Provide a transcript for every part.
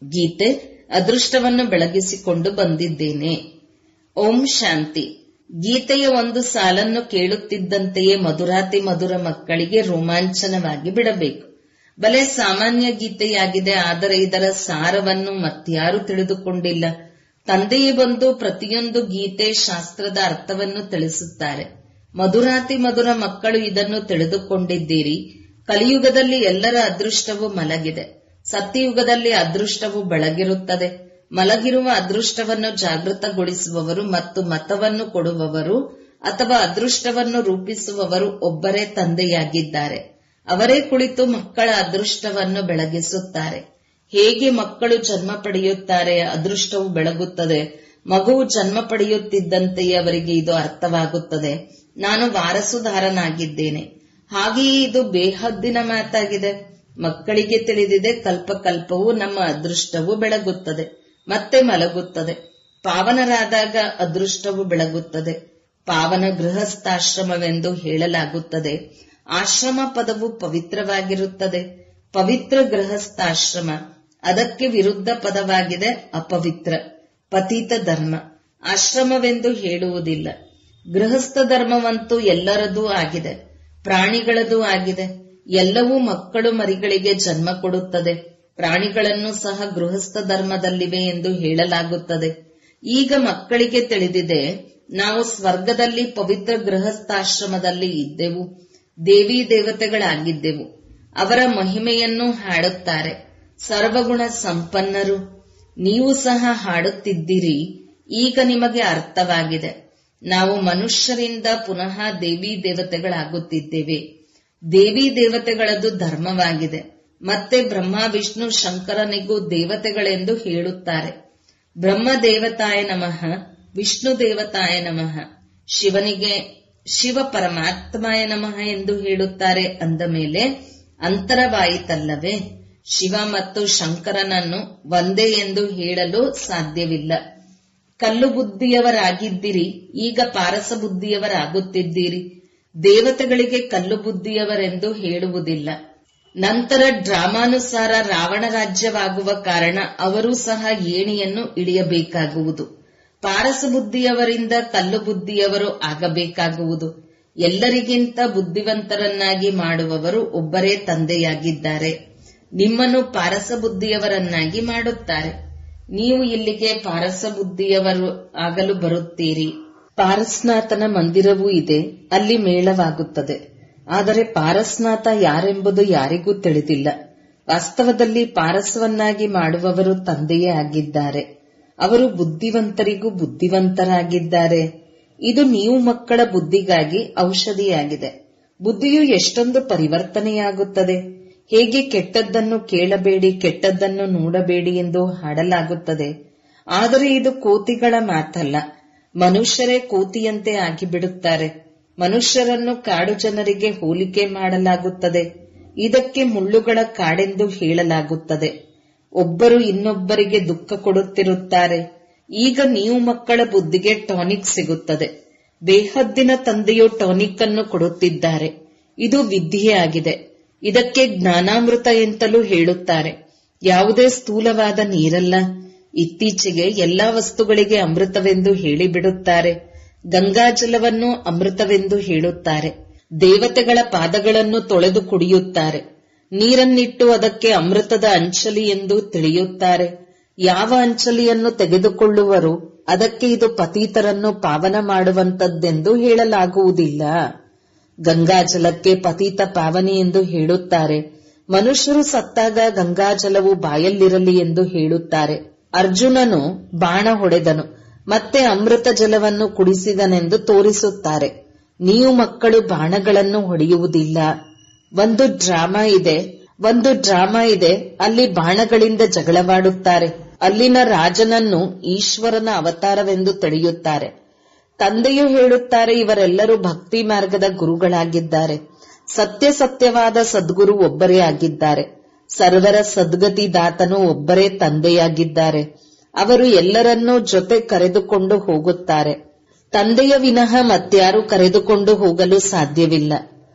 ಗೀತೆ ಅದೃಷ್ಟವನ್ನು ಬೆಳಗಿಸಿಕೊಂಡು ಬಂದಿದ್ದೇನೆ ಓಂ ಶಾಂತಿ ಗೀತೆಯ ಒಂದು ಸಾಲನ್ನು ಕೇಳುತ್ತಿದ್ದಂತೆಯೇ ಮಧುರಾತಿ ಮಧುರ ಮಕ್ಕಳಿಗೆ ರೋಮಾಂಚನವಾಗಿ ಬಿಡಬೇಕು ಬಲೆ ಸಾಮಾನ್ಯ ಗೀತೆಯಾಗಿದೆ ಆದರೆ ಇದರ ಸಾರವನ್ನು ಮತ್ಯಾರು ತಿಳಿದುಕೊಂಡಿಲ್ಲ ತಂದೆಯೇ ಬಂದು ಪ್ರತಿಯೊಂದು ಗೀತೆ ಶಾಸ್ತ್ರದ ಅರ್ಥವನ್ನು ತಿಳಿಸುತ್ತಾರೆ ಮಧುರಾತಿ ಮಧುರ ಮಕ್ಕಳು ಇದನ್ನು ತಿಳಿದುಕೊಂಡಿದ್ದೀರಿ ಕಲಿಯುಗದಲ್ಲಿ ಎಲ್ಲರ ಅದೃಷ್ಟವು ಮಲಗಿದೆ ಸತ್ಯಯುಗದಲ್ಲಿ ಅದೃಷ್ಟವು ಬೆಳಗಿರುತ್ತದೆ ಮಲಗಿರುವ ಅದೃಷ್ಟವನ್ನು ಜಾಗೃತಗೊಳಿಸುವವರು ಮತ್ತು ಮತವನ್ನು ಕೊಡುವವರು ಅಥವಾ ಅದೃಷ್ಟವನ್ನು ರೂಪಿಸುವವರು ಒಬ್ಬರೇ ತಂದೆಯಾಗಿದ್ದಾರೆ ಅವರೇ ಕುಳಿತು ಮಕ್ಕಳ ಅದೃಷ್ಟವನ್ನು ಬೆಳಗಿಸುತ್ತಾರೆ ಹೇಗೆ ಮಕ್ಕಳು ಜನ್ಮ ಪಡೆಯುತ್ತಾರೆ ಅದೃಷ್ಟವು ಬೆಳಗುತ್ತದೆ ಮಗುವು ಜನ್ಮ ಪಡೆಯುತ್ತಿದ್ದಂತೆಯೇ ಅವರಿಗೆ ಇದು ಅರ್ಥವಾಗುತ್ತದೆ ನಾನು ವಾರಸುದಾರನಾಗಿದ್ದೇನೆ ಹಾಗೆಯೇ ಇದು ಬೇಹದ್ದಿನ ಮಾತಾಗಿದೆ ಮಕ್ಕಳಿಗೆ ತಿಳಿದಿದೆ ಕಲ್ಪ ಕಲ್ಪವು ನಮ್ಮ ಅದೃಷ್ಟವು ಬೆಳಗುತ್ತದೆ ಮತ್ತೆ ಮಲಗುತ್ತದೆ ಪಾವನರಾದಾಗ ಅದೃಷ್ಟವು ಬೆಳಗುತ್ತದೆ ಪಾವನ ಗೃಹಸ್ಥಾಶ್ರಮವೆಂದು ಹೇಳಲಾಗುತ್ತದೆ ಆಶ್ರಮ ಪದವು ಪವಿತ್ರವಾಗಿರುತ್ತದೆ ಪವಿತ್ರ ಗೃಹಸ್ಥಾಶ್ರಮ ಅದಕ್ಕೆ ವಿರುದ್ಧ ಪದವಾಗಿದೆ ಅಪವಿತ್ರ ಪತೀತ ಧರ್ಮ ಆಶ್ರಮವೆಂದು ಹೇಳುವುದಿಲ್ಲ ಗೃಹಸ್ಥ ಧರ್ಮವಂತೂ ಎಲ್ಲರದೂ ಆಗಿದೆ ಪ್ರಾಣಿಗಳದೂ ಆಗಿದೆ ಎಲ್ಲವೂ ಮಕ್ಕಳು ಮರಿಗಳಿಗೆ ಜನ್ಮ ಕೊಡುತ್ತದೆ ಪ್ರಾಣಿಗಳನ್ನು ಸಹ ಗೃಹಸ್ಥ ಧರ್ಮದಲ್ಲಿವೆ ಎಂದು ಹೇಳಲಾಗುತ್ತದೆ ಈಗ ಮಕ್ಕಳಿಗೆ ತಿಳಿದಿದೆ ನಾವು ಸ್ವರ್ಗದಲ್ಲಿ ಪವಿತ್ರ ಗೃಹಸ್ಥಾಶ್ರಮದಲ್ಲಿ ಇದ್ದೆವು ದೇವಿ ದೇವತೆಗಳಾಗಿದ್ದೆವು ಅವರ ಮಹಿಮೆಯನ್ನು ಹಾಡುತ್ತಾರೆ ಸರ್ವಗುಣ ಸಂಪನ್ನರು ನೀವು ಸಹ ಹಾಡುತ್ತಿದ್ದೀರಿ ಈಗ ನಿಮಗೆ ಅರ್ಥವಾಗಿದೆ ನಾವು ಮನುಷ್ಯರಿಂದ ಪುನಃ ದೇವಿ ದೇವತೆಗಳಾಗುತ್ತಿದ್ದೇವೆ ದೇವಿ ದೇವತೆಗಳದು ಧರ್ಮವಾಗಿದೆ ಮತ್ತೆ ಬ್ರಹ್ಮ ವಿಷ್ಣು ಶಂಕರನಿಗೂ ದೇವತೆಗಳೆಂದು ಹೇಳುತ್ತಾರೆ ಬ್ರಹ್ಮ ದೇವತಾಯ ನಮಃ ವಿಷ್ಣು ದೇವತಾಯ ನಮಃ ಶಿವನಿಗೆ ಶಿವ ಪರಮಾತ್ಮಾಯ ನಮಃ ಎಂದು ಹೇಳುತ್ತಾರೆ ಅಂದ ಮೇಲೆ ಅಂತರವಾಯಿತಲ್ಲವೇ ಶಿವ ಮತ್ತು ಶಂಕರನನ್ನು ಒಂದೇ ಎಂದು ಹೇಳಲು ಸಾಧ್ಯವಿಲ್ಲ ಕಲ್ಲು ಬುದ್ಧಿಯವರಾಗಿದ್ದಿರಿ ಈಗ ಪಾರಸ ಬುದ್ಧಿಯವರಾಗುತ್ತಿದ್ದೀರಿ ದೇವತೆಗಳಿಗೆ ಕಲ್ಲು ಬುದ್ಧಿಯವರೆಂದು ಹೇಳುವುದಿಲ್ಲ ನಂತರ ಡ್ರಾಮಾನುಸಾರ ರಾವಣ ರಾಜ್ಯವಾಗುವ ಕಾರಣ ಅವರೂ ಸಹ ಏಣಿಯನ್ನು ಇಳಿಯಬೇಕಾಗುವುದು ಪಾರಸ ಬುದ್ಧಿಯವರಿಂದ ಕಲ್ಲು ಬುದ್ಧಿಯವರು ಆಗಬೇಕಾಗುವುದು ಎಲ್ಲರಿಗಿಂತ ಬುದ್ಧಿವಂತರನ್ನಾಗಿ ಮಾಡುವವರು ಒಬ್ಬರೇ ತಂದೆಯಾಗಿದ್ದಾರೆ ನಿಮ್ಮನ್ನು ಪಾರಸ ಬುದ್ಧಿಯವರನ್ನಾಗಿ ಮಾಡುತ್ತಾರೆ ನೀವು ಇಲ್ಲಿಗೆ ಪಾರಸ ಬುದ್ಧಿಯವರು ಆಗಲು ಬರುತ್ತೀರಿ ಪಾರಸ್ನಾಥನ ಮಂದಿರವೂ ಇದೆ ಅಲ್ಲಿ ಮೇಳವಾಗುತ್ತದೆ ಆದರೆ ಪಾರಸ್ನಾಥ ಯಾರೆಂಬುದು ಯಾರಿಗೂ ತಿಳಿದಿಲ್ಲ ವಾಸ್ತವದಲ್ಲಿ ಪಾರಸವನ್ನಾಗಿ ಮಾಡುವವರು ತಂದೆಯೇ ಆಗಿದ್ದಾರೆ ಅವರು ಬುದ್ಧಿವಂತರಿಗೂ ಬುದ್ಧಿವಂತರಾಗಿದ್ದಾರೆ ಇದು ನೀವು ಮಕ್ಕಳ ಬುದ್ಧಿಗಾಗಿ ಔಷಧಿಯಾಗಿದೆ ಬುದ್ಧಿಯು ಎಷ್ಟೊಂದು ಪರಿವರ್ತನೆಯಾಗುತ್ತದೆ ಹೇಗೆ ಕೆಟ್ಟದ್ದನ್ನು ಕೇಳಬೇಡಿ ಕೆಟ್ಟದ್ದನ್ನು ನೋಡಬೇಡಿ ಎಂದು ಹಾಡಲಾಗುತ್ತದೆ ಆದರೆ ಇದು ಕೋತಿಗಳ ಮಾತಲ್ಲ ಮನುಷ್ಯರೇ ಕೋತಿಯಂತೆ ಆಗಿಬಿಡುತ್ತಾರೆ ಮನುಷ್ಯರನ್ನು ಕಾಡು ಜನರಿಗೆ ಹೋಲಿಕೆ ಮಾಡಲಾಗುತ್ತದೆ ಇದಕ್ಕೆ ಮುಳ್ಳುಗಳ ಕಾಡೆಂದು ಹೇಳಲಾಗುತ್ತದೆ ಒಬ್ಬರು ಇನ್ನೊಬ್ಬರಿಗೆ ದುಃಖ ಕೊಡುತ್ತಿರುತ್ತಾರೆ ಈಗ ನೀವು ಮಕ್ಕಳ ಬುದ್ಧಿಗೆ ಟಾನಿಕ್ ಸಿಗುತ್ತದೆ ಬೇಹದ್ದಿನ ತಂದೆಯು ಟಾನಿಕ್ ಅನ್ನು ಕೊಡುತ್ತಿದ್ದಾರೆ ಇದು ವಿದ್ಯೆಯಾಗಿದೆ ಇದಕ್ಕೆ ಜ್ಞಾನಾಮೃತ ಎಂತಲೂ ಹೇಳುತ್ತಾರೆ ಯಾವುದೇ ಸ್ಥೂಲವಾದ ನೀರಲ್ಲ ಇತ್ತೀಚೆಗೆ ಎಲ್ಲಾ ವಸ್ತುಗಳಿಗೆ ಅಮೃತವೆಂದು ಹೇಳಿಬಿಡುತ್ತಾರೆ ಗಂಗಾಜಲವನ್ನು ಅಮೃತವೆಂದು ಹೇಳುತ್ತಾರೆ ದೇವತೆಗಳ ಪಾದಗಳನ್ನು ತೊಳೆದು ಕುಡಿಯುತ್ತಾರೆ ನೀರನ್ನಿಟ್ಟು ಅದಕ್ಕೆ ಅಮೃತದ ಅಂಚಲಿ ಎಂದು ತಿಳಿಯುತ್ತಾರೆ ಯಾವ ಅಂಚಲಿಯನ್ನು ತೆಗೆದುಕೊಳ್ಳುವರು ಅದಕ್ಕೆ ಇದು ಪತೀತರನ್ನು ಪಾವನ ಮಾಡುವಂತದ್ದೆಂದು ಹೇಳಲಾಗುವುದಿಲ್ಲ ಗಂಗಾಜಲಕ್ಕೆ ಪತೀತ ಪಾವನಿ ಎಂದು ಹೇಳುತ್ತಾರೆ ಮನುಷ್ಯರು ಸತ್ತಾಗ ಗಂಗಾಜಲವು ಬಾಯಲ್ಲಿರಲಿ ಎಂದು ಹೇಳುತ್ತಾರೆ ಅರ್ಜುನನು ಬಾಣ ಹೊಡೆದನು ಮತ್ತೆ ಅಮೃತ ಜಲವನ್ನು ಕುಡಿಸಿದನೆಂದು ತೋರಿಸುತ್ತಾರೆ ನೀವು ಮಕ್ಕಳು ಬಾಣಗಳನ್ನು ಹೊಡೆಯುವುದಿಲ್ಲ ಒಂದು ಡ್ರಾಮಾ ಇದೆ ಒಂದು ಡ್ರಾಮಾ ಇದೆ ಅಲ್ಲಿ ಬಾಣಗಳಿಂದ ಜಗಳವಾಡುತ್ತಾರೆ ಅಲ್ಲಿನ ರಾಜನನ್ನು ಈಶ್ವರನ ಅವತಾರವೆಂದು ತಿಳಿಯುತ್ತಾರೆ ತಂದೆಯು ಹೇಳುತ್ತಾರೆ ಇವರೆಲ್ಲರೂ ಭಕ್ತಿ ಮಾರ್ಗದ ಗುರುಗಳಾಗಿದ್ದಾರೆ ಸತ್ಯ ಸತ್ಯವಾದ ಸದ್ಗುರು ಒಬ್ಬರೇ ಆಗಿದ್ದಾರೆ ಸರ್ವರ ಸದ್ಗತಿ ದಾತನು ಒಬ್ಬರೇ ತಂದೆಯಾಗಿದ್ದಾರೆ ಅವರು ಎಲ್ಲರನ್ನೂ ಜೊತೆ ಕರೆದುಕೊಂಡು ಹೋಗುತ್ತಾರೆ ತಂದೆಯ ವಿನಃ ಮತ್ಯಾರು ಕರೆದುಕೊಂಡು ಹೋಗಲು ಸಾಧ್ಯವಿಲ್ಲ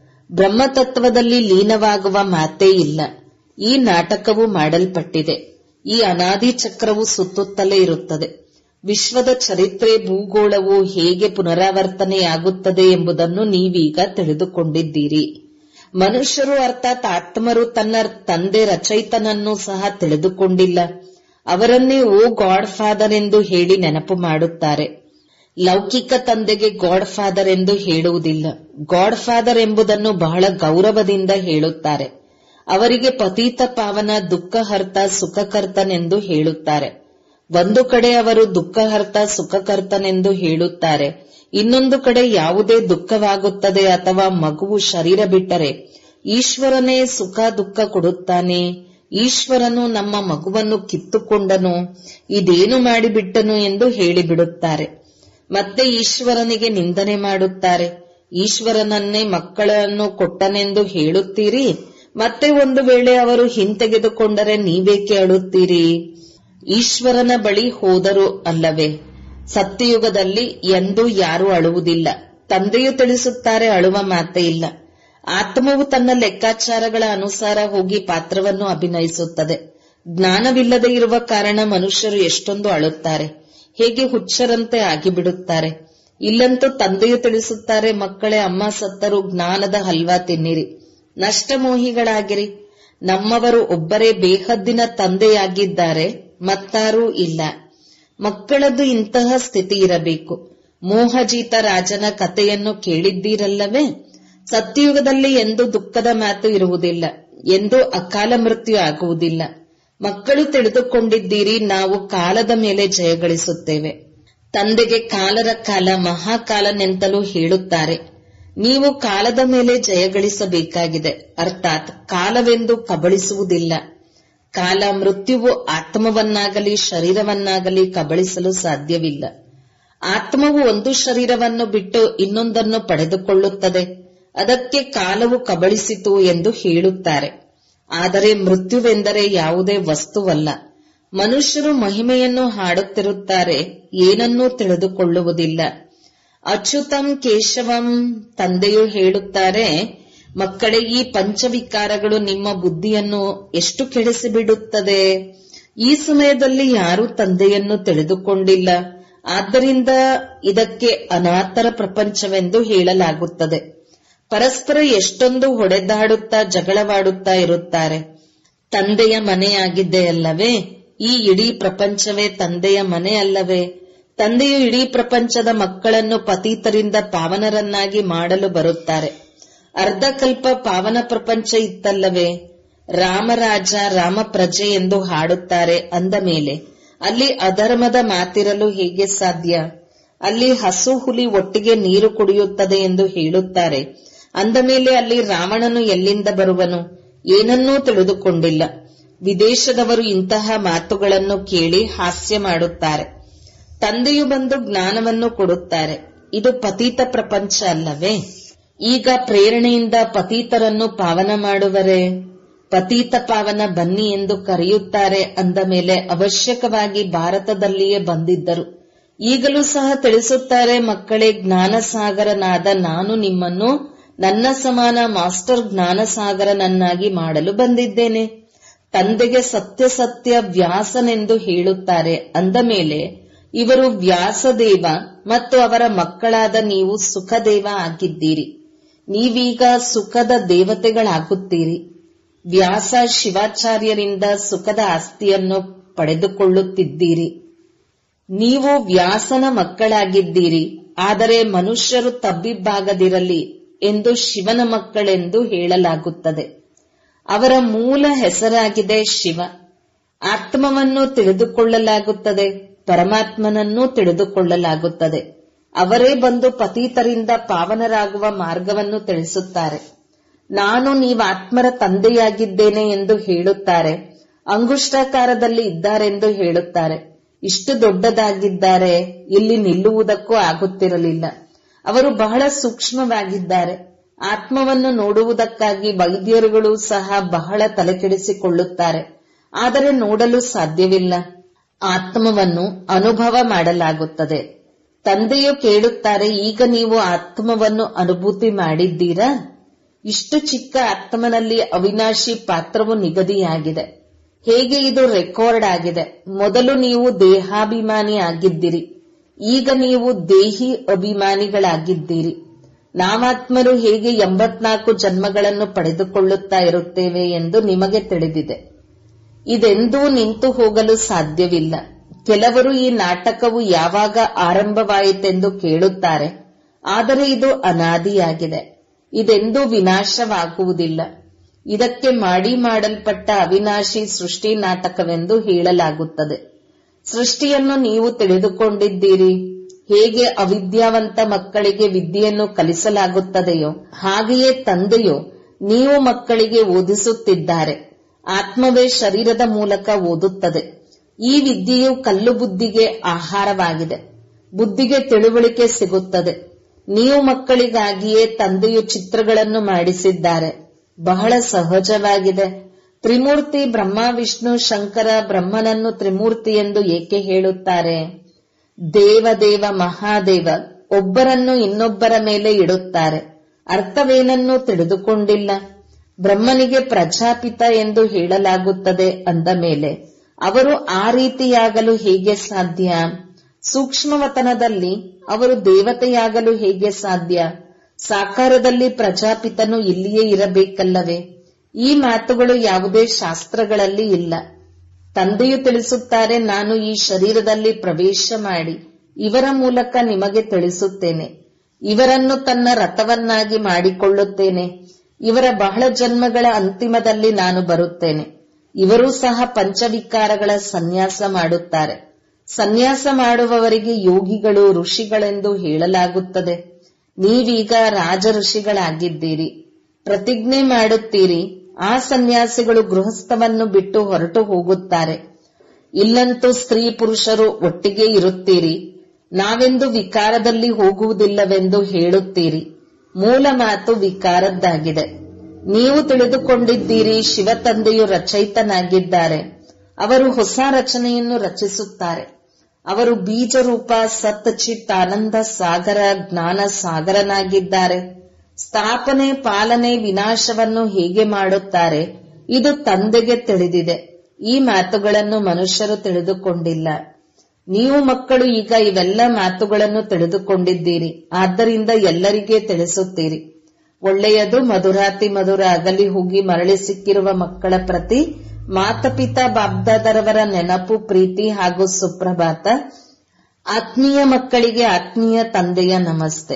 ಬ್ರಹ್ಮತತ್ವದಲ್ಲಿ ಲೀನವಾಗುವ ಮಾತೇ ಇಲ್ಲ ಈ ನಾಟಕವು ಮಾಡಲ್ಪಟ್ಟಿದೆ ಈ ಅನಾದಿ ಚಕ್ರವು ಸುತ್ತುತ್ತಲೇ ಇರುತ್ತದೆ ವಿಶ್ವದ ಚರಿತ್ರೆ ಭೂಗೋಳವು ಹೇಗೆ ಪುನರಾವರ್ತನೆಯಾಗುತ್ತದೆ ಎಂಬುದನ್ನು ನೀವೀಗ ತಿಳಿದುಕೊಂಡಿದ್ದೀರಿ ಮನುಷ್ಯರು ಅರ್ಥಾತ್ ಆತ್ಮರು ತನ್ನ ತಂದೆ ರಚಯಿತನನ್ನು ಸಹ ತಿಳಿದುಕೊಂಡಿಲ್ಲ ಅವರನ್ನೇ ಓ ಗಾಡ್ ಫಾದರ್ ಎಂದು ಹೇಳಿ ನೆನಪು ಮಾಡುತ್ತಾರೆ ಲೌಕಿಕ ತಂದೆಗೆ ಗಾಡ್ ಫಾದರ್ ಎಂದು ಹೇಳುವುದಿಲ್ಲ ಗಾಡ್ ಫಾದರ್ ಎಂಬುದನ್ನು ಬಹಳ ಗೌರವದಿಂದ ಹೇಳುತ್ತಾರೆ ಅವರಿಗೆ ಪತೀತ ಪಾವನ ದುಃಖಹರ್ತ ಸುಖಕರ್ತನೆಂದು ಹೇಳುತ್ತಾರೆ ಒಂದು ಕಡೆ ಅವರು ದುಃಖಹರ್ತ ಸುಖಕರ್ತನೆಂದು ಹೇಳುತ್ತಾರೆ ಇನ್ನೊಂದು ಕಡೆ ಯಾವುದೇ ದುಃಖವಾಗುತ್ತದೆ ಅಥವಾ ಮಗುವು ಶರೀರ ಬಿಟ್ಟರೆ ಈಶ್ವರನೇ ಸುಖ ದುಃಖ ಕೊಡುತ್ತಾನೆ ಈಶ್ವರನು ನಮ್ಮ ಮಗುವನ್ನು ಕಿತ್ತುಕೊಂಡನು ಇದೇನು ಮಾಡಿಬಿಟ್ಟನು ಎಂದು ಹೇಳಿಬಿಡುತ್ತಾರೆ ಮತ್ತೆ ಈಶ್ವರನಿಗೆ ನಿಂದನೆ ಮಾಡುತ್ತಾರೆ ಈಶ್ವರನನ್ನೇ ಮಕ್ಕಳನ್ನು ಕೊಟ್ಟನೆಂದು ಹೇಳುತ್ತೀರಿ ಮತ್ತೆ ಒಂದು ವೇಳೆ ಅವರು ಹಿಂತೆಗೆದುಕೊಂಡರೆ ನೀವೇಕೆ ಅಳುತ್ತೀರಿ ಈಶ್ವರನ ಬಳಿ ಹೋದರು ಅಲ್ಲವೇ ಸತ್ಯಯುಗದಲ್ಲಿ ಎಂದೂ ಯಾರೂ ಅಳುವುದಿಲ್ಲ ತಂದೆಯು ತಿಳಿಸುತ್ತಾರೆ ಅಳುವ ಮಾತೇ ಇಲ್ಲ ಆತ್ಮವು ತನ್ನ ಲೆಕ್ಕಾಚಾರಗಳ ಅನುಸಾರ ಹೋಗಿ ಪಾತ್ರವನ್ನು ಅಭಿನಯಿಸುತ್ತದೆ ಜ್ಞಾನವಿಲ್ಲದೆ ಇರುವ ಕಾರಣ ಮನುಷ್ಯರು ಎಷ್ಟೊಂದು ಅಳುತ್ತಾರೆ ಹೇಗೆ ಹುಚ್ಚರಂತೆ ಆಗಿಬಿಡುತ್ತಾರೆ ಇಲ್ಲಂತೂ ತಂದೆಯು ತಿಳಿಸುತ್ತಾರೆ ಮಕ್ಕಳೇ ಅಮ್ಮ ಸತ್ತರು ಜ್ಞಾನದ ಹಲ್ವಾ ತಿನ್ನಿರಿ ನಷ್ಟಮೋಹಿಗಳಾಗಿರಿ ನಮ್ಮವರು ಒಬ್ಬರೇ ಬೇಹದ್ದಿನ ತಂದೆಯಾಗಿದ್ದಾರೆ ಮತ್ತಾರೂ ಇಲ್ಲ ಮಕ್ಕಳದ್ದು ಇಂತಹ ಸ್ಥಿತಿ ಇರಬೇಕು ಮೋಹಜೀತ ರಾಜನ ಕಥೆಯನ್ನು ಕೇಳಿದ್ದೀರಲ್ಲವೇ ಸತ್ಯಯುಗದಲ್ಲಿ ಎಂದು ದುಃಖದ ಮಾತು ಇರುವುದಿಲ್ಲ ಎಂದು ಅಕಾಲ ಮೃತ್ಯು ಆಗುವುದಿಲ್ಲ ಮಕ್ಕಳು ತಿಳಿದುಕೊಂಡಿದ್ದೀರಿ ನಾವು ಕಾಲದ ಮೇಲೆ ಜಯಗಳಿಸುತ್ತೇವೆ ತಂದೆಗೆ ಕಾಲರ ಕಾಲ ಮಹಾಕಾಲನೆಂತಲೂ ಹೇಳುತ್ತಾರೆ ನೀವು ಕಾಲದ ಮೇಲೆ ಜಯಗಳಿಸಬೇಕಾಗಿದೆ ಅರ್ಥಾತ್ ಕಾಲವೆಂದು ಕಬಳಿಸುವುದಿಲ್ಲ ಕಾಲ ಮೃತ್ಯುವು ಆತ್ಮವನ್ನಾಗಲಿ ಶರೀರವನ್ನಾಗಲಿ ಕಬಳಿಸಲು ಸಾಧ್ಯವಿಲ್ಲ ಆತ್ಮವು ಒಂದು ಶರೀರವನ್ನು ಬಿಟ್ಟು ಇನ್ನೊಂದನ್ನು ಪಡೆದುಕೊಳ್ಳುತ್ತದೆ ಅದಕ್ಕೆ ಕಾಲವು ಕಬಳಿಸಿತು ಎಂದು ಹೇಳುತ್ತಾರೆ ಆದರೆ ಮೃತ್ಯುವೆಂದರೆ ಯಾವುದೇ ವಸ್ತುವಲ್ಲ ಮನುಷ್ಯರು ಮಹಿಮೆಯನ್ನು ಹಾಡುತ್ತಿರುತ್ತಾರೆ ಏನನ್ನೂ ತಿಳಿದುಕೊಳ್ಳುವುದಿಲ್ಲ ಅಚ್ಯುತಂ ಕೇಶವಂ ತಂದೆಯು ಹೇಳುತ್ತಾರೆ ಮಕ್ಕಳೇ ಈ ಪಂಚವಿಕಾರಗಳು ನಿಮ್ಮ ಬುದ್ಧಿಯನ್ನು ಎಷ್ಟು ಕೆಡಿಸಿಬಿಡುತ್ತದೆ ಈ ಸಮಯದಲ್ಲಿ ಯಾರೂ ತಂದೆಯನ್ನು ತಿಳಿದುಕೊಂಡಿಲ್ಲ ಆದ್ದರಿಂದ ಇದಕ್ಕೆ ಅನಾಥರ ಪ್ರಪಂಚವೆಂದು ಹೇಳಲಾಗುತ್ತದೆ ಪರಸ್ಪರ ಎಷ್ಟೊಂದು ಹೊಡೆದಾಡುತ್ತಾ ಜಗಳವಾಡುತ್ತಾ ಇರುತ್ತಾರೆ ತಂದೆಯ ಮನೆಯಾಗಿದೆಯಲ್ಲವೇ ಈ ಇಡೀ ಪ್ರಪಂಚವೇ ತಂದೆಯ ಮನೆ ಅಲ್ಲವೇ ತಂದೆಯು ಇಡೀ ಪ್ರಪಂಚದ ಮಕ್ಕಳನ್ನು ಪತೀತರಿಂದ ಪಾವನರನ್ನಾಗಿ ಮಾಡಲು ಬರುತ್ತಾರೆ ಅರ್ಧಕಲ್ಪ ಪಾವನ ಪ್ರಪಂಚ ಇತ್ತಲ್ಲವೇ ರಾಮರಾಜ ರಾಮ ಪ್ರಜೆ ಎಂದು ಹಾಡುತ್ತಾರೆ ಅಂದ ಮೇಲೆ ಅಲ್ಲಿ ಅಧರ್ಮದ ಮಾತಿರಲು ಹೇಗೆ ಸಾಧ್ಯ ಅಲ್ಲಿ ಹಸು ಹುಲಿ ಒಟ್ಟಿಗೆ ನೀರು ಕುಡಿಯುತ್ತದೆ ಎಂದು ಹೇಳುತ್ತಾರೆ ಅಂದ ಮೇಲೆ ಅಲ್ಲಿ ರಾವಣನು ಎಲ್ಲಿಂದ ಬರುವನು ಏನನ್ನೂ ತಿಳಿದುಕೊಂಡಿಲ್ಲ ವಿದೇಶದವರು ಇಂತಹ ಮಾತುಗಳನ್ನು ಕೇಳಿ ಹಾಸ್ಯ ಮಾಡುತ್ತಾರೆ ತಂದೆಯು ಬಂದು ಜ್ಞಾನವನ್ನು ಕೊಡುತ್ತಾರೆ ಇದು ಪತೀತ ಪ್ರಪಂಚ ಅಲ್ಲವೇ ಈಗ ಪ್ರೇರಣೆಯಿಂದ ಪತೀತರನ್ನು ಪಾವನ ಮಾಡುವರೆ ಪತೀತ ಪಾವನ ಬನ್ನಿ ಎಂದು ಕರೆಯುತ್ತಾರೆ ಅಂದ ಮೇಲೆ ಅವಶ್ಯಕವಾಗಿ ಭಾರತದಲ್ಲಿಯೇ ಬಂದಿದ್ದರು ಈಗಲೂ ಸಹ ತಿಳಿಸುತ್ತಾರೆ ಮಕ್ಕಳೇ ಜ್ಞಾನಸಾಗರನಾದ ನಾನು ನಿಮ್ಮನ್ನು ನನ್ನ ಸಮಾನ ಮಾಸ್ಟರ್ ಜ್ಞಾನಸಾಗರನನ್ನಾಗಿ ಮಾಡಲು ಬಂದಿದ್ದೇನೆ ತಂದೆಗೆ ಸತ್ಯ ಸತ್ಯ ವ್ಯಾಸನೆಂದು ಹೇಳುತ್ತಾರೆ ಅಂದ ಮೇಲೆ ಇವರು ವ್ಯಾಸದೇವ ಮತ್ತು ಅವರ ಮಕ್ಕಳಾದ ನೀವು ಸುಖದೇವ ಆಗಿದ್ದೀರಿ ನೀವೀಗ ಸುಖದ ದೇವತೆಗಳಾಗುತ್ತೀರಿ ವ್ಯಾಸ ಶಿವಾಚಾರ್ಯರಿಂದ ಸುಖದ ಆಸ್ತಿಯನ್ನು ಪಡೆದುಕೊಳ್ಳುತ್ತಿದ್ದೀರಿ ನೀವು ವ್ಯಾಸನ ಮಕ್ಕಳಾಗಿದ್ದೀರಿ ಆದರೆ ಮನುಷ್ಯರು ತಬ್ಬಿಬ್ಬಾಗದಿರಲಿ ಎಂದು ಶಿವನ ಮಕ್ಕಳೆಂದು ಹೇಳಲಾಗುತ್ತದೆ ಅವರ ಮೂಲ ಹೆಸರಾಗಿದೆ ಶಿವ ಆತ್ಮವನ್ನು ತಿಳಿದುಕೊಳ್ಳಲಾಗುತ್ತದೆ ಪರಮಾತ್ಮನನ್ನೂ ತಿಳಿದುಕೊಳ್ಳಲಾಗುತ್ತದೆ ಅವರೇ ಬಂದು ಪತೀತರಿಂದ ಪಾವನರಾಗುವ ಮಾರ್ಗವನ್ನು ತಿಳಿಸುತ್ತಾರೆ ನಾನು ನೀವು ಆತ್ಮರ ತಂದೆಯಾಗಿದ್ದೇನೆ ಎಂದು ಹೇಳುತ್ತಾರೆ ಅಂಗುಷ್ಟಾಕಾರದಲ್ಲಿ ಇದ್ದಾರೆಂದು ಹೇಳುತ್ತಾರೆ ಇಷ್ಟು ದೊಡ್ಡದಾಗಿದ್ದಾರೆ ಇಲ್ಲಿ ನಿಲ್ಲುವುದಕ್ಕೂ ಆಗುತ್ತಿರಲಿಲ್ಲ ಅವರು ಬಹಳ ಸೂಕ್ಷ್ಮವಾಗಿದ್ದಾರೆ ಆತ್ಮವನ್ನು ನೋಡುವುದಕ್ಕಾಗಿ ವೈದ್ಯರುಗಳು ಸಹ ಬಹಳ ತಲೆಕೆಡಿಸಿಕೊಳ್ಳುತ್ತಾರೆ ಆದರೆ ನೋಡಲು ಸಾಧ್ಯವಿಲ್ಲ ಆತ್ಮವನ್ನು ಅನುಭವ ಮಾಡಲಾಗುತ್ತದೆ ತಂದೆಯು ಕೇಳುತ್ತಾರೆ ಈಗ ನೀವು ಆತ್ಮವನ್ನು ಅನುಭೂತಿ ಮಾಡಿದ್ದೀರಾ ಇಷ್ಟು ಚಿಕ್ಕ ಆತ್ಮನಲ್ಲಿ ಅವಿನಾಶಿ ಪಾತ್ರವು ನಿಗದಿಯಾಗಿದೆ ಹೇಗೆ ಇದು ರೆಕಾರ್ಡ್ ಆಗಿದೆ ಮೊದಲು ನೀವು ದೇಹಾಭಿಮಾನಿ ಆಗಿದ್ದಿರಿ ಈಗ ನೀವು ದೇಹಿ ಅಭಿಮಾನಿಗಳಾಗಿದ್ದೀರಿ ನಾವಾತ್ಮರು ಹೇಗೆ ಎಂಬತ್ನಾಲ್ಕು ಜನ್ಮಗಳನ್ನು ಪಡೆದುಕೊಳ್ಳುತ್ತಾ ಇರುತ್ತೇವೆ ಎಂದು ನಿಮಗೆ ತಿಳಿದಿದೆ ಇದೆಂದೂ ನಿಂತು ಹೋಗಲು ಸಾಧ್ಯವಿಲ್ಲ ಕೆಲವರು ಈ ನಾಟಕವು ಯಾವಾಗ ಆರಂಭವಾಯಿತೆಂದು ಕೇಳುತ್ತಾರೆ ಆದರೆ ಇದು ಅನಾದಿಯಾಗಿದೆ ಇದೆಂದೂ ವಿನಾಶವಾಗುವುದಿಲ್ಲ ಇದಕ್ಕೆ ಮಾಡಿ ಮಾಡಲ್ಪಟ್ಟ ಅವಿನಾಶಿ ಸೃಷ್ಟಿ ನಾಟಕವೆಂದು ಹೇಳಲಾಗುತ್ತದೆ ಸೃಷ್ಟಿಯನ್ನು ನೀವು ತಿಳಿದುಕೊಂಡಿದ್ದೀರಿ ಹೇಗೆ ಅವಿದ್ಯಾವಂತ ಮಕ್ಕಳಿಗೆ ವಿದ್ಯೆಯನ್ನು ಕಲಿಸಲಾಗುತ್ತದೆಯೋ ಹಾಗೆಯೇ ತಂದೆಯು ನೀವು ಮಕ್ಕಳಿಗೆ ಓದಿಸುತ್ತಿದ್ದಾರೆ ಆತ್ಮವೇ ಶರೀರದ ಮೂಲಕ ಓದುತ್ತದೆ ಈ ವಿದ್ಯೆಯು ಕಲ್ಲು ಬುದ್ಧಿಗೆ ಆಹಾರವಾಗಿದೆ ಬುದ್ಧಿಗೆ ತಿಳುವಳಿಕೆ ಸಿಗುತ್ತದೆ ನೀವು ಮಕ್ಕಳಿಗಾಗಿಯೇ ತಂದೆಯು ಚಿತ್ರಗಳನ್ನು ಮಾಡಿಸಿದ್ದಾರೆ ಬಹಳ ಸಹಜವಾಗಿದೆ ತ್ರಿಮೂರ್ತಿ ಬ್ರಹ್ಮ ವಿಷ್ಣು ಶಂಕರ ಬ್ರಹ್ಮನನ್ನು ತ್ರಿಮೂರ್ತಿ ಎಂದು ಏಕೆ ಹೇಳುತ್ತಾರೆ ದೇವದೇವ ಮಹಾದೇವ ಒಬ್ಬರನ್ನು ಇನ್ನೊಬ್ಬರ ಮೇಲೆ ಇಡುತ್ತಾರೆ ಅರ್ಥವೇನನ್ನೂ ತಿಳಿದುಕೊಂಡಿಲ್ಲ ಬ್ರಹ್ಮನಿಗೆ ಪ್ರಜಾಪಿತ ಎಂದು ಹೇಳಲಾಗುತ್ತದೆ ಅಂದ ಮೇಲೆ ಅವರು ಆ ರೀತಿಯಾಗಲು ಹೇಗೆ ಸಾಧ್ಯ ಸೂಕ್ಷ್ಮವತನದಲ್ಲಿ ಅವರು ದೇವತೆಯಾಗಲು ಹೇಗೆ ಸಾಧ್ಯ ಸಾಕಾರದಲ್ಲಿ ಪ್ರಜಾಪಿತನು ಇಲ್ಲಿಯೇ ಇರಬೇಕಲ್ಲವೇ ಈ ಮಾತುಗಳು ಯಾವುದೇ ಶಾಸ್ತ್ರಗಳಲ್ಲಿ ಇಲ್ಲ ತಂದೆಯು ತಿಳಿಸುತ್ತಾರೆ ನಾನು ಈ ಶರೀರದಲ್ಲಿ ಪ್ರವೇಶ ಮಾಡಿ ಇವರ ಮೂಲಕ ನಿಮಗೆ ತಿಳಿಸುತ್ತೇನೆ ಇವರನ್ನು ತನ್ನ ರಥವನ್ನಾಗಿ ಮಾಡಿಕೊಳ್ಳುತ್ತೇನೆ ಇವರ ಬಹಳ ಜನ್ಮಗಳ ಅಂತಿಮದಲ್ಲಿ ನಾನು ಬರುತ್ತೇನೆ ಇವರೂ ಸಹ ಪಂಚವಿಕಾರಗಳ ಸನ್ಯಾಸ ಮಾಡುತ್ತಾರೆ ಸನ್ಯಾಸ ಮಾಡುವವರಿಗೆ ಯೋಗಿಗಳು ಋಷಿಗಳೆಂದು ಹೇಳಲಾಗುತ್ತದೆ ನೀವೀಗ ರಾಜ ಋಷಿಗಳಾಗಿದ್ದೀರಿ ಪ್ರತಿಜ್ಞೆ ಮಾಡುತ್ತೀರಿ ಆ ಸನ್ಯಾಸಿಗಳು ಗೃಹಸ್ಥವನ್ನು ಬಿಟ್ಟು ಹೊರಟು ಹೋಗುತ್ತಾರೆ ಇಲ್ಲಂತೂ ಸ್ತ್ರೀ ಪುರುಷರು ಒಟ್ಟಿಗೆ ಇರುತ್ತೀರಿ ನಾವೆಂದು ವಿಕಾರದಲ್ಲಿ ಹೋಗುವುದಿಲ್ಲವೆಂದು ಹೇಳುತ್ತೀರಿ ಮೂಲ ಮಾತು ವಿಕಾರದ್ದಾಗಿದೆ ನೀವು ತಿಳಿದುಕೊಂಡಿದ್ದೀರಿ ಶಿವತಂದೆಯು ರಚಯಿತನಾಗಿದ್ದಾರೆ ಅವರು ಹೊಸ ರಚನೆಯನ್ನು ರಚಿಸುತ್ತಾರೆ ಅವರು ಬೀಜರೂಪ ಸತ್ ಚಿತ್ ಆನಂದ ಸಾಗರ ಜ್ಞಾನ ಸಾಗರನಾಗಿದ್ದಾರೆ ಸ್ಥಾಪನೆ ಪಾಲನೆ ವಿನಾಶವನ್ನು ಹೇಗೆ ಮಾಡುತ್ತಾರೆ ಇದು ತಂದೆಗೆ ತಿಳಿದಿದೆ ಈ ಮಾತುಗಳನ್ನು ಮನುಷ್ಯರು ತಿಳಿದುಕೊಂಡಿಲ್ಲ ನೀವು ಮಕ್ಕಳು ಈಗ ಇವೆಲ್ಲ ಮಾತುಗಳನ್ನು ತಿಳಿದುಕೊಂಡಿದ್ದೀರಿ ಆದ್ದರಿಂದ ಎಲ್ಲರಿಗೆ ತಿಳಿಸುತ್ತೀರಿ ಒಳ್ಳೆಯದು ಮಧುರಾತಿ ಮಧುರ ಅಗಲಿ ಹೋಗಿ ಮರಳಿ ಸಿಕ್ಕಿರುವ ಮಕ್ಕಳ ಪ್ರತಿ ಮಾತಪಿತಾ ಬಾಬ್ದಾದರವರ ನೆನಪು ಪ್ರೀತಿ ಹಾಗೂ ಸುಪ್ರಭಾತ ಆತ್ಮೀಯ ಮಕ್ಕಳಿಗೆ ಆತ್ಮೀಯ ತಂದೆಯ ನಮಸ್ತೆ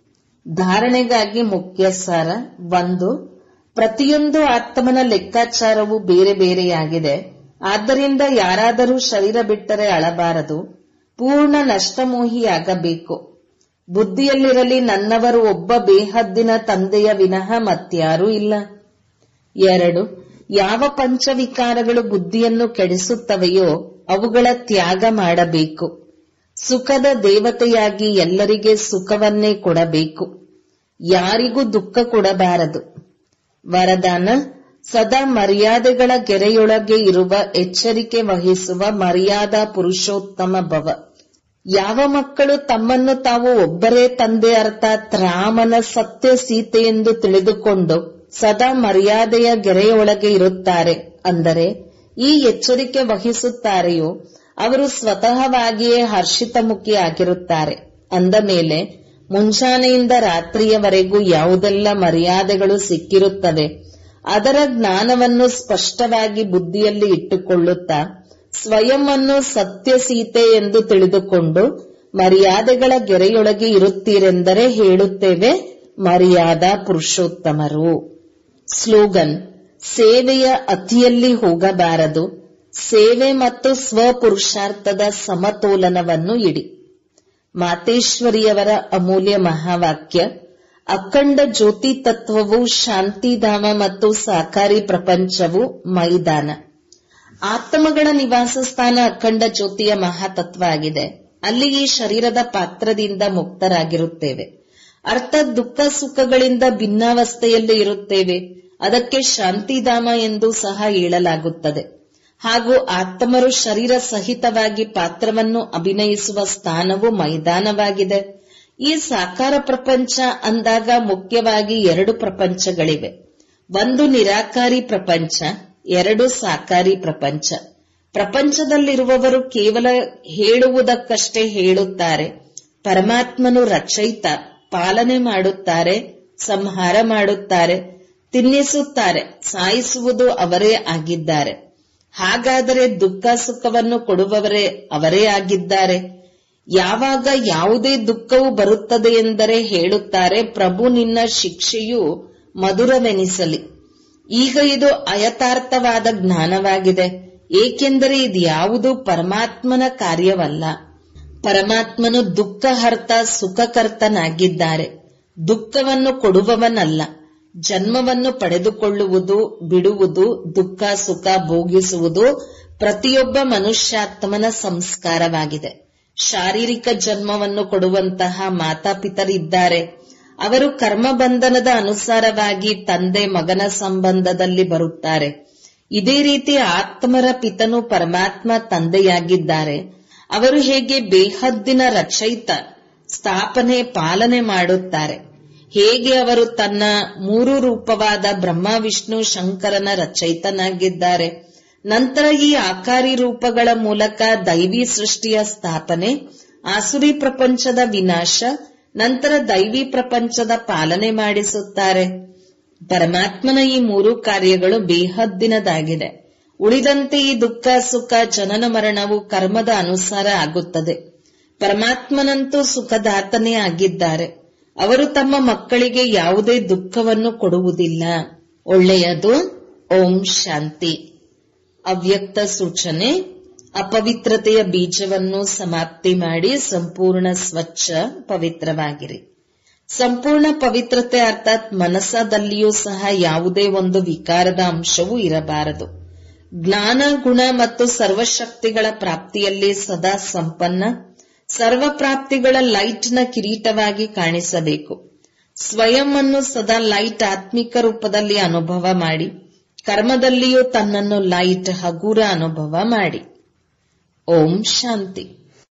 ಧಾರಣೆಗಾಗಿ ಮುಖ್ಯ ಸಾರ ಒಂದು ಪ್ರತಿಯೊಂದು ಆತ್ಮನ ಲೆಕ್ಕಾಚಾರವು ಬೇರೆ ಬೇರೆಯಾಗಿದೆ ಆದ್ದರಿಂದ ಯಾರಾದರೂ ಶರೀರ ಬಿಟ್ಟರೆ ಅಳಬಾರದು ಪೂರ್ಣ ನಷ್ಟಮೋಹಿಯಾಗಬೇಕು ಬುದ್ಧಿಯಲ್ಲಿರಲಿ ನನ್ನವರು ಒಬ್ಬ ಬೇಹದ್ದಿನ ತಂದೆಯ ವಿನಃ ಮತ್ಯಾರೂ ಇಲ್ಲ ಎರಡು ಯಾವ ಪಂಚವಿಕಾರಗಳು ಬುದ್ಧಿಯನ್ನು ಕೆಡಿಸುತ್ತವೆಯೋ ಅವುಗಳ ತ್ಯಾಗ ಮಾಡಬೇಕು ಸುಖದ ದೇವತೆಯಾಗಿ ಎಲ್ಲರಿಗೆ ಸುಖವನ್ನೇ ಕೊಡಬೇಕು ಯಾರಿಗೂ ದುಃಖ ಕೊಡಬಾರದು ವರದಾನ ಸದಾ ಮರ್ಯಾದೆಗಳ ಗೆರೆಯೊಳಗೆ ಇರುವ ಎಚ್ಚರಿಕೆ ವಹಿಸುವ ಮರ್ಯಾದಾ ಪುರುಷೋತ್ತಮ ಭವ ಯಾವ ಮಕ್ಕಳು ತಮ್ಮನ್ನು ತಾವು ಒಬ್ಬರೇ ತಂದೆ ಅರ್ಥಾತ್ ರಾಮನ ಸತ್ಯ ಸೀತೆ ಎಂದು ತಿಳಿದುಕೊಂಡು ಸದಾ ಮರ್ಯಾದೆಯ ಗೆರೆಯೊಳಗೆ ಇರುತ್ತಾರೆ ಅಂದರೆ ಈ ಎಚ್ಚರಿಕೆ ವಹಿಸುತ್ತಾರೆಯೋ ಅವರು ಸ್ವತಃವಾಗಿಯೇ ಹರ್ಷಿತಮುಖಿ ಆಗಿರುತ್ತಾರೆ ಅಂದ ಮೇಲೆ ಮುಂಜಾನೆಯಿಂದ ರಾತ್ರಿಯವರೆಗೂ ಯಾವುದೆಲ್ಲ ಮರ್ಯಾದೆಗಳು ಸಿಕ್ಕಿರುತ್ತವೆ ಅದರ ಜ್ಞಾನವನ್ನು ಸ್ಪಷ್ಟವಾಗಿ ಬುದ್ಧಿಯಲ್ಲಿ ಇಟ್ಟುಕೊಳ್ಳುತ್ತಾ ಸ್ವಯಂ ಅನ್ನು ಸತ್ಯ ಸೀತೆ ಎಂದು ತಿಳಿದುಕೊಂಡು ಮರ್ಯಾದೆಗಳ ಗೆರೆಯೊಳಗೆ ಇರುತ್ತೀರೆಂದರೆ ಹೇಳುತ್ತೇವೆ ಮರ್ಯಾದಾ ಪುರುಷೋತ್ತಮರು ಸ್ಲೋಗನ್ ಸೇವೆಯ ಅತಿಯಲ್ಲಿ ಹೋಗಬಾರದು ಸೇವೆ ಮತ್ತು ಸ್ವಪುರುಷಾರ್ಥದ ಸಮತೋಲನವನ್ನು ಇಡಿ ಮಾತೇಶ್ವರಿಯವರ ಅಮೂಲ್ಯ ಮಹಾವಾಕ್ಯ ಅಖಂಡ ಜ್ಯೋತಿ ತತ್ವವು ಶಾಂತಿಧಾಮ ಮತ್ತು ಸಾಕಾರಿ ಪ್ರಪಂಚವು ಮೈದಾನ ಆತ್ಮಗಳ ನಿವಾಸ ಸ್ಥಾನ ಅಖಂಡ ಜ್ಯೋತಿಯ ಮಹಾತತ್ವ ಆಗಿದೆ ಅಲ್ಲಿ ಈ ಶರೀರದ ಪಾತ್ರದಿಂದ ಮುಕ್ತರಾಗಿರುತ್ತೇವೆ ಅರ್ಥಾತ್ ದುಃಖ ಸುಖಗಳಿಂದ ಭಿನ್ನಾವಸ್ಥೆಯಲ್ಲಿ ಇರುತ್ತೇವೆ ಅದಕ್ಕೆ ಶಾಂತಿಧಾಮ ಎಂದು ಸಹ ಹೇಳಲಾಗುತ್ತದೆ ಹಾಗೂ ಆತ್ಮರು ಶರೀರ ಸಹಿತವಾಗಿ ಪಾತ್ರವನ್ನು ಅಭಿನಯಿಸುವ ಸ್ಥಾನವು ಮೈದಾನವಾಗಿದೆ ಈ ಸಾಕಾರ ಪ್ರಪಂಚ ಅಂದಾಗ ಮುಖ್ಯವಾಗಿ ಎರಡು ಪ್ರಪಂಚಗಳಿವೆ ಒಂದು ನಿರಾಕಾರಿ ಪ್ರಪಂಚ ಎರಡು ಸಾಕಾರಿ ಪ್ರಪಂಚ ಪ್ರಪಂಚದಲ್ಲಿರುವವರು ಕೇವಲ ಹೇಳುವುದಕ್ಕಷ್ಟೇ ಹೇಳುತ್ತಾರೆ ಪರಮಾತ್ಮನು ರಚಯಿತ ಪಾಲನೆ ಮಾಡುತ್ತಾರೆ ಸಂಹಾರ ಮಾಡುತ್ತಾರೆ ತಿನ್ನಿಸುತ್ತಾರೆ ಸಾಯಿಸುವುದು ಅವರೇ ಆಗಿದ್ದಾರೆ ಹಾಗಾದರೆ ದುಃಖ ಸುಖವನ್ನು ಕೊಡುವವರೇ ಅವರೇ ಆಗಿದ್ದಾರೆ ಯಾವಾಗ ಯಾವುದೇ ದುಃಖವು ಬರುತ್ತದೆ ಎಂದರೆ ಹೇಳುತ್ತಾರೆ ಪ್ರಭು ನಿನ್ನ ಶಿಕ್ಷೆಯು ಮಧುರವೆನಿಸಲಿ ಈಗ ಇದು ಅಯಥಾರ್ಥವಾದ ಜ್ಞಾನವಾಗಿದೆ ಏಕೆಂದರೆ ಇದು ಯಾವುದು ಪರಮಾತ್ಮನ ಕಾರ್ಯವಲ್ಲ ಪರಮಾತ್ಮನು ದುಃಖಹರ್ತ ಸುಖಕರ್ತನಾಗಿದ್ದಾರೆ ದುಃಖವನ್ನು ಕೊಡುವವನಲ್ಲ ಜನ್ಮವನ್ನು ಪಡೆದುಕೊಳ್ಳುವುದು ಬಿಡುವುದು ದುಃಖ ಸುಖ ಭೋಗಿಸುವುದು ಪ್ರತಿಯೊಬ್ಬ ಮನುಷ್ಯಾತ್ಮನ ಸಂಸ್ಕಾರವಾಗಿದೆ ಶಾರೀರಿಕ ಜನ್ಮವನ್ನು ಕೊಡುವಂತಹ ಮಾತಾಪಿತರಿದ್ದಾರೆ ಅವರು ಕರ್ಮಬಂಧನದ ಅನುಸಾರವಾಗಿ ತಂದೆ ಮಗನ ಸಂಬಂಧದಲ್ಲಿ ಬರುತ್ತಾರೆ ಇದೇ ರೀತಿ ಆತ್ಮರ ಪಿತನು ಪರಮಾತ್ಮ ತಂದೆಯಾಗಿದ್ದಾರೆ ಅವರು ಹೇಗೆ ಬೇಹದ್ದಿನ ರಚಯಿತ ಸ್ಥಾಪನೆ ಪಾಲನೆ ಮಾಡುತ್ತಾರೆ ಹೇಗೆ ಅವರು ತನ್ನ ಮೂರು ರೂಪವಾದ ಬ್ರಹ್ಮ ವಿಷ್ಣು ಶಂಕರನ ರಚಯಿತನಾಗಿದ್ದಾರೆ ನಂತರ ಈ ಆಕಾರಿ ರೂಪಗಳ ಮೂಲಕ ದೈವಿ ಸೃಷ್ಟಿಯ ಸ್ಥಾಪನೆ ಆಸುರಿ ಪ್ರಪಂಚದ ವಿನಾಶ ನಂತರ ದೈವಿ ಪ್ರಪಂಚದ ಪಾಲನೆ ಮಾಡಿಸುತ್ತಾರೆ ಪರಮಾತ್ಮನ ಈ ಮೂರು ಕಾರ್ಯಗಳು ಬೇಹದ್ದಿನದಾಗಿದೆ ಉಳಿದಂತೆ ಈ ದುಃಖ ಸುಖ ಜನನ ಮರಣವು ಕರ್ಮದ ಅನುಸಾರ ಆಗುತ್ತದೆ ಪರಮಾತ್ಮನಂತೂ ಸುಖದಾತನೇ ಆಗಿದ್ದಾರೆ ಅವರು ತಮ್ಮ ಮಕ್ಕಳಿಗೆ ಯಾವುದೇ ದುಃಖವನ್ನು ಕೊಡುವುದಿಲ್ಲ ಒಳ್ಳೆಯದು ಓಂ ಶಾಂತಿ ಅವ್ಯಕ್ತ ಸೂಚನೆ ಅಪವಿತ್ರತೆಯ ಬೀಜವನ್ನು ಸಮಾಪ್ತಿ ಮಾಡಿ ಸಂಪೂರ್ಣ ಸ್ವಚ್ಛ ಪವಿತ್ರವಾಗಿರಿ ಸಂಪೂರ್ಣ ಪವಿತ್ರತೆ ಅರ್ಥಾತ್ ಮನಸ್ಸದಲ್ಲಿಯೂ ಸಹ ಯಾವುದೇ ಒಂದು ವಿಕಾರದ ಅಂಶವೂ ಇರಬಾರದು ಜ್ಞಾನ ಗುಣ ಮತ್ತು ಸರ್ವಶಕ್ತಿಗಳ ಪ್ರಾಪ್ತಿಯಲ್ಲಿ ಸದಾ ಸಂಪನ್ನ ಸರ್ವ ಪ್ರಾಪ್ತಿಗಳ ಲೈಟ್ನ ಕಿರೀಟವಾಗಿ ಕಾಣಿಸಬೇಕು ಸ್ವಯಂ ಅನ್ನು ಸದಾ ಲೈಟ್ ಆತ್ಮಿಕ ರೂಪದಲ್ಲಿ ಅನುಭವ ಮಾಡಿ ಕರ್ಮದಲ್ಲಿಯೂ ತನ್ನನ್ನು ಲೈಟ್ ಹಗೂರ ಅನುಭವ ಮಾಡಿ ಓಂ ಶಾಂತಿ